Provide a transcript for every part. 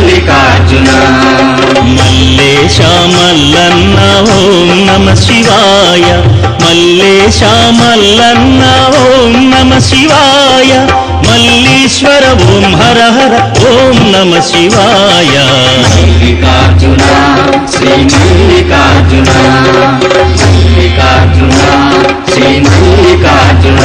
మల్లికార్జున మల్లేశ మల్లన్న ఓం నమ శివాయ మల్లేశ మల్లన్న ఓం నమ శివాయ మల్లీశ్వర ఓం హర హర ఓం నమ శివాయ మల్లికార్జున శ్రీ మల్లికార్జున మల్లికార్జున శ్రీ మల్లికార్జున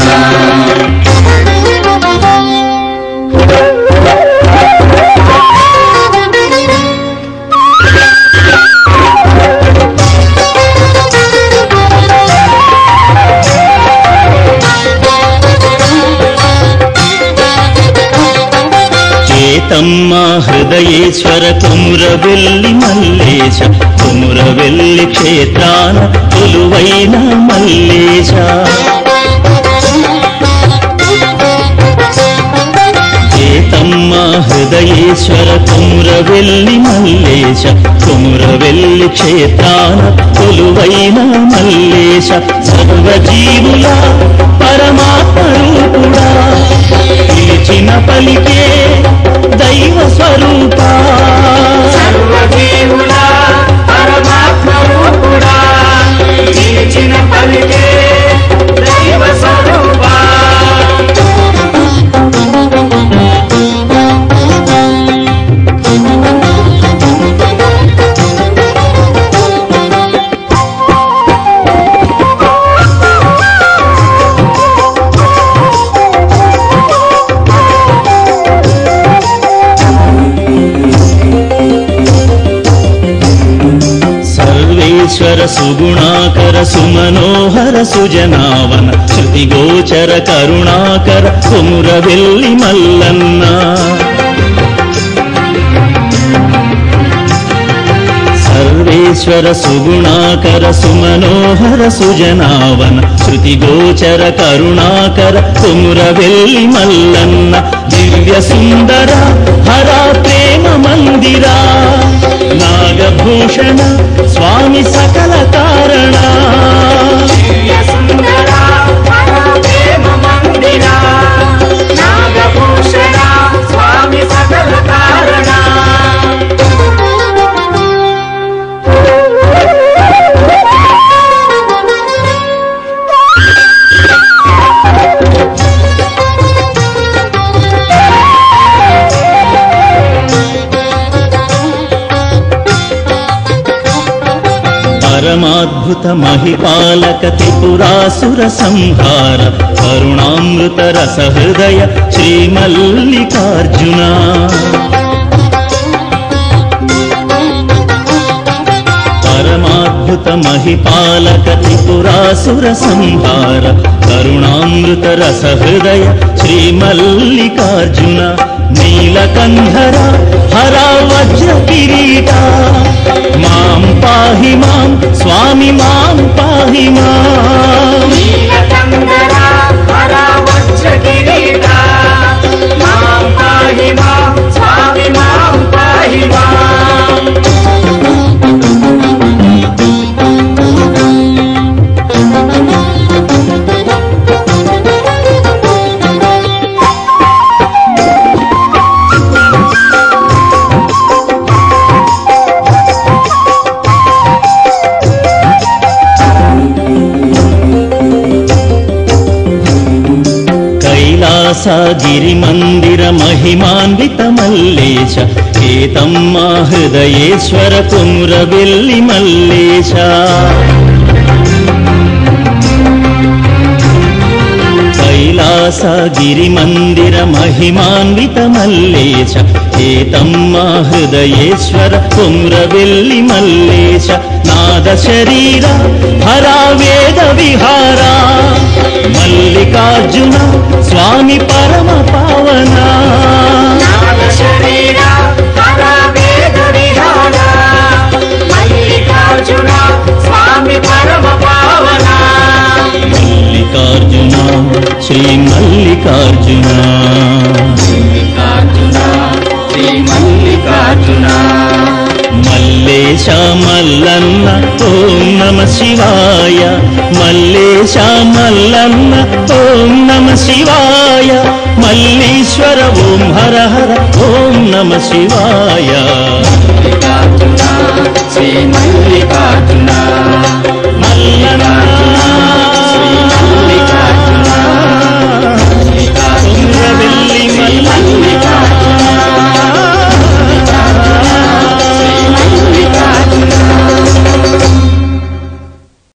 చేతమ్మ హృదయేశ్వర కుమురవెల్లి మల్లేశ కుమురవెల్లి క్షేత్రాన కొలువైన మల్లేశ చేతమ్మ హృదయేశ్వర కుమురవెల్లి మల్లేశ కుమురవెల్లి క్షేత్రాన కొలువైన మల్లేశ సర్వజీవుల పరమాత్మ రూపుడా పిలిచిన పలికే దైవ స్వరూపా సర్వజీవుల పరమాత్మ రూపుడా నిలిచిన పలికే దైవ స్వరూపా సర్వేశ్వర సుగుణాకర సుమనోహర సుజనావన శృతిగోచర కరుణాకర కుమురవెల్లి మల్లన్న సర్వేశ్వర సుగుణాకర సుమనోహర సుజనావన శృతిగోచర కరుణాకర కుమురవెల్లి మల్లన్న దివ్య సుందర హర ప్రేమ మందిరా నాగభూషణ స్వామి సకల కారణ దివ్య సుందర ప్రేమ మందిర నాగభూషణ స్వామి సకల కారణ పరమాద్భుత మహిపాలక త్రిపురాసుర సంహార కరుణామృత రస హృదయ శ్రీమల్లికార్జున పరమాద్భుత మహిపాలక త్రిపురాసుర సంహార కరుణామృత రస హృదయ శ్రీమల్లికార్జున నీలకంధర హర వజ్ర కిరీట మాం పాహి మాం స్వామి మాం పాహి మాం నీలకందర హర వజ్ర కిరీట మాం పాహి మాం స్వామి మాం పాహి మాం కైలాసగిరి మందిర మహిమాన్విత మల్లేశ కేతమ్మ హృదయేశ్వర కుమురవెల్లి మల్లేశ కైలాసగిరి మందిర మహిమాన్విత మల్లేశ కేతమ్మ హృదయేశ్వర కుమ్రవెల్లి మల్లేశ నాద శరీర హరా వేద విహారా మల్లికార్జున స్వామి పరమ పావన నాద శరీర హర వేద విహార మల్లికార్జున స్వామి పరమ పావన మల్లికార్జున శ్రీ మల్లికార్జున మల్లికార్జున శ్రీ మల్లికార్జున మల్లేశ మల్లన్న ఓం నమ శివాయ మల్లేశ మల్లన్న ఓం నమ శివాయ మల్లీశ్వర ఓం హర హర ఓం నమ శివాయ మల్లికార్జున శ్రీ మల్లికార్జున